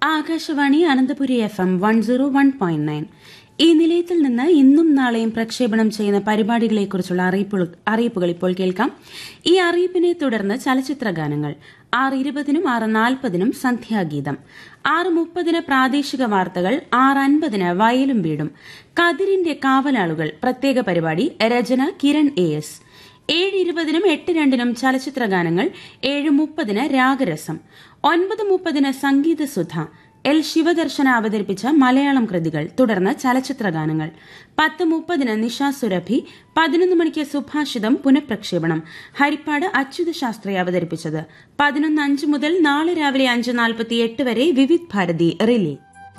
Akashvani Ananthapuri F M one zero one point nine ഈ നിലയത്തിൽ നിന്ന് ഇന്നും നാളെയും പ്രക്ഷേപണം ചെയ്യുന്ന പരിപാടികളെക്കുറിച്ചുള്ള അറിയിപ്പുകൾ അറിയിപ്പുകൾ ഇപ്പോൾ കേൾക്കാം ഈ അറിയിപ്പിനെ തുടർന്ന് ചലച്ചിത്ര ഗാനങ്ങൾ ആറ് ഇരുപതിനും ആറ് നാൽപ്പതിനും സന്ധ്യാഗീതം ആറ് മുപ്പതിന് പ്രാദേശിക വാർത്തകൾ ആറ് അൻപതിന് വയലും വീടും കതിരിന്റെ കാവലാളുകൾ പ്രത്യേക പരിപാടി രചന കിരൺ എ എസ് ഏഴ് ഇരുപതിനും എട്ട് രണ്ടിനും ചലച്ചിത്ര ഗാനങ്ങൾ ഏഴ് മുപ്പതിന് രാഗരസം ഒൻപത് മുപ്പതിന് സംഗീതസുധ എൽ ശിവദർശന അവതരിപ്പിച്ച മലയാളം കൃതികൾ തുടർന്ന് ചലച്ചിത്ര ഗാനങ്ങൾ പത്ത് മുപ്പതിന് നിഷ സുരഭി പതിനൊന്ന് മണിക്ക് സുഭാഷിതം പുനഃപ്രക്ഷേപണം ഹരിപ്പാട് അച്യുത ശാസ്ത്രി അവതരിപ്പിച്ചത് പതിനൊന്ന് അഞ്ച് മുതൽ നാളെ രാവിലെ അഞ്ച് നാൽപ്പത്തി എട്ട് വരെ വിവിധ് ഭാരതി റിലേ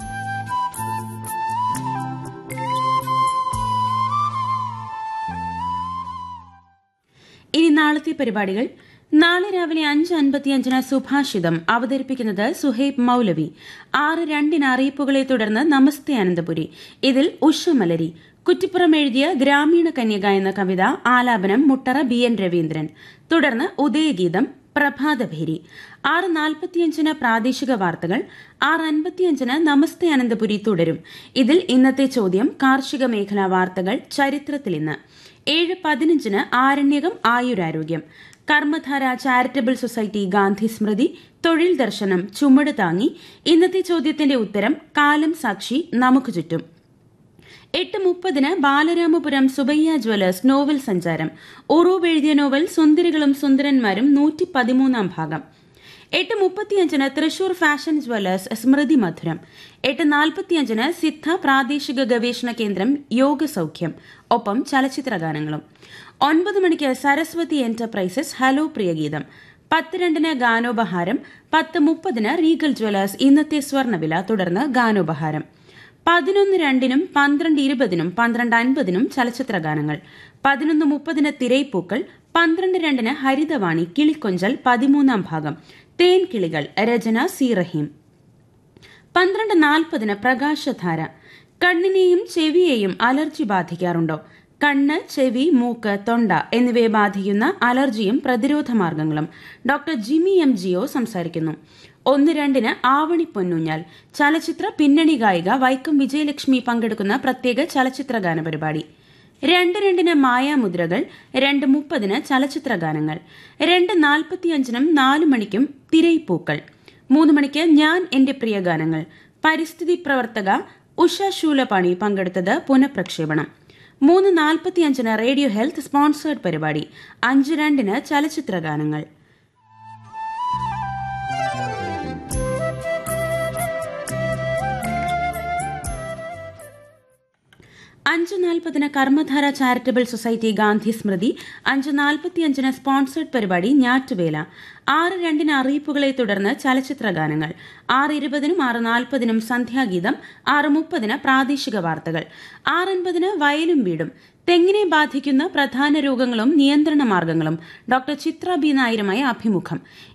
ഇനി നാളത്തെ പരിപാടികൾ നാളെ രാവിലെ അഞ്ച് അൻപത്തിയഞ്ചിന് സുഭാഷിതം അവതരിപ്പിക്കുന്നത് സുഹൈബ് മൌലവി ആറ് രണ്ടിന് അറിയിപ്പുകളെ തുടർന്ന് നമസ്തേ അനന്തപുരി ഇതിൽ ഉഷമലരി കുറ്റിപ്പുറം എഴുതിയ ഗ്രാമീണ കന്യക എന്ന കവിത ആലാപനം മുട്ടറ ബി എൻ രവീന്ദ്രൻ തുടർന്ന് ഉദയഗീതം പ്രഭാതഭേരി ആറ് നാൽപ്പത്തിയഞ്ചിന് പ്രാദേശിക വാർത്തകൾ ആറ് അൻപത്തിയഞ്ചിന് നമസ്തേ അനന്തപുരി തുടരും ഇതിൽ ഇന്നത്തെ ചോദ്യം കാർഷിക മേഖലാ വാർത്തകൾ ചരിത്രത്തിൽ ഇന്ന് ഏഴ് പതിനഞ്ചിന് ആരണ്യകം ആയുരാരോഗ്യം കർമ്മധാര ചാരിറ്റബിൾ സൊസൈറ്റി ഗാന്ധി സ്മൃതി തൊഴിൽ ദർശനം ചുമട് താങ്ങി ഇന്നത്തെ ചോദ്യത്തിന്റെ ഉത്തരം കാലം സാക്ഷി നമുക്ക് ചുറ്റും എട്ട് മുപ്പതിന് ബാലരാമപുരം സുബയ്യ ജ്വല്ലേഴ്സ് നോവൽ സഞ്ചാരം ഉറൂബ് എഴുതിയ നോവൽ സുന്ദരികളും സുന്ദരന്മാരും നൂറ്റി പതിമൂന്നാം ഭാഗം എട്ട് മുപ്പത്തിയഞ്ചിന് തൃശൂർ ഫാഷൻ ജ്വല്ലേഴ്സ് സ്മൃതി മധുരം എട്ട് നാൽപ്പത്തിയഞ്ചിന് സിദ്ധ പ്രാദേശിക ഗവേഷണ കേന്ദ്രം യോഗസൌഖ്യം ഒപ്പം ചലച്ചിത്ര ഗാനങ്ങളും ഒൻപത് മണിക്ക് സരസ്വതി എന്റർപ്രൈസസ് ഹലോ പ്രിയഗീതം പത്ത് രണ്ടിന് ഗാനോപഹാരം പത്ത് മുപ്പതിന് റീഗൽ ജ്വല്ലേഴ്സ് ഇന്നത്തെ സ്വർണ്ണവില തുടർന്ന് ഗാനോപഹാരം പതിനൊന്ന് രണ്ടിനും പന്ത്രണ്ട് ഇരുപതിനും പന്ത്രണ്ട് അൻപതിനും ചലച്ചിത്ര ഗാനങ്ങൾ പതിനൊന്ന് മുപ്പതിന് തിരൈപ്പൂക്കൾ പന്ത്രണ്ട് രണ്ടിന് ഹരിതവാണി കിളിക്കൊഞ്ചൽ പതിമൂന്നാം ഭാഗം തേൻ കിളികൾ രചന സി റഹീം പന്ത്രണ്ട് നാൽപ്പതിന് പ്രകാശധാര കണ്ണിനെയും ചെവിയെയും അലർജി ബാധിക്കാറുണ്ടോ കണ്ണ് ചെവി മൂക്ക് തൊണ്ട എന്നിവയെ ബാധിക്കുന്ന അലർജിയും പ്രതിരോധ മാർഗങ്ങളും ഡോക്ടർ ജിമി എം ജിയോ സംസാരിക്കുന്നു ഒന്ന് രണ്ടിന് ആവണി പൊന്നൂഞ്ഞാൽ ചലച്ചിത്ര പിന്നണി ഗായിക വൈക്കം വിജയലക്ഷ്മി പങ്കെടുക്കുന്ന പ്രത്യേക ചലച്ചിത്ര ഗാന പരിപാടി രണ്ട് രണ്ടിന് മായാമുദ്രകൾ രണ്ട് മുപ്പതിന് ചലച്ചിത്ര ഗാനങ്ങൾ രണ്ട് നാൽപ്പത്തിയഞ്ചിനും നാല് മണിക്കും തിരൈപ്പൂക്കൾ മൂന്ന് മണിക്ക് ഞാൻ എന്റെ പ്രിയ ഗാനങ്ങൾ പരിസ്ഥിതി പ്രവർത്തക ഉഷ ശൂലപാണി പങ്കെടുത്തത് പുനഃപ്രക്ഷേപണം മൂന്ന് നാൽപ്പത്തിയഞ്ചിന് റേഡിയോ ഹെൽത്ത് സ്പോൺസേർഡ് പരിപാടി അഞ്ച് രണ്ടിന് ചലച്ചിത്ര ഗാനങ്ങൾ അഞ്ച് നാൽപ്പതിന് കർമ്മധാര ചാരിറ്റബിൾ സൊസൈറ്റി ഗാന്ധി സ്മൃതി അഞ്ച് നാൽപ്പത്തിയഞ്ചിന് സ്പോൺസേഡ് പരിപാടി ഞാറ്റുവേല ആറ് രണ്ടിന് അറിയിപ്പുകളെ തുടർന്ന് ചലച്ചിത്ര ഗാനങ്ങൾ ആറ് ഇരുപതിനും ആറ് നാൽപ്പതിനും സന്ധ്യാഗീതം ആറ് മുപ്പതിന് പ്രാദേശിക വാർത്തകൾ ആറൻപതിന് വയലും വീടും തെങ്ങിനെ ബാധിക്കുന്ന പ്രധാന രോഗങ്ങളും നിയന്ത്രണ മാർഗങ്ങളും ഡോക്ടർ ചിത്ര ബി നായരുമായി അഭിമുഖം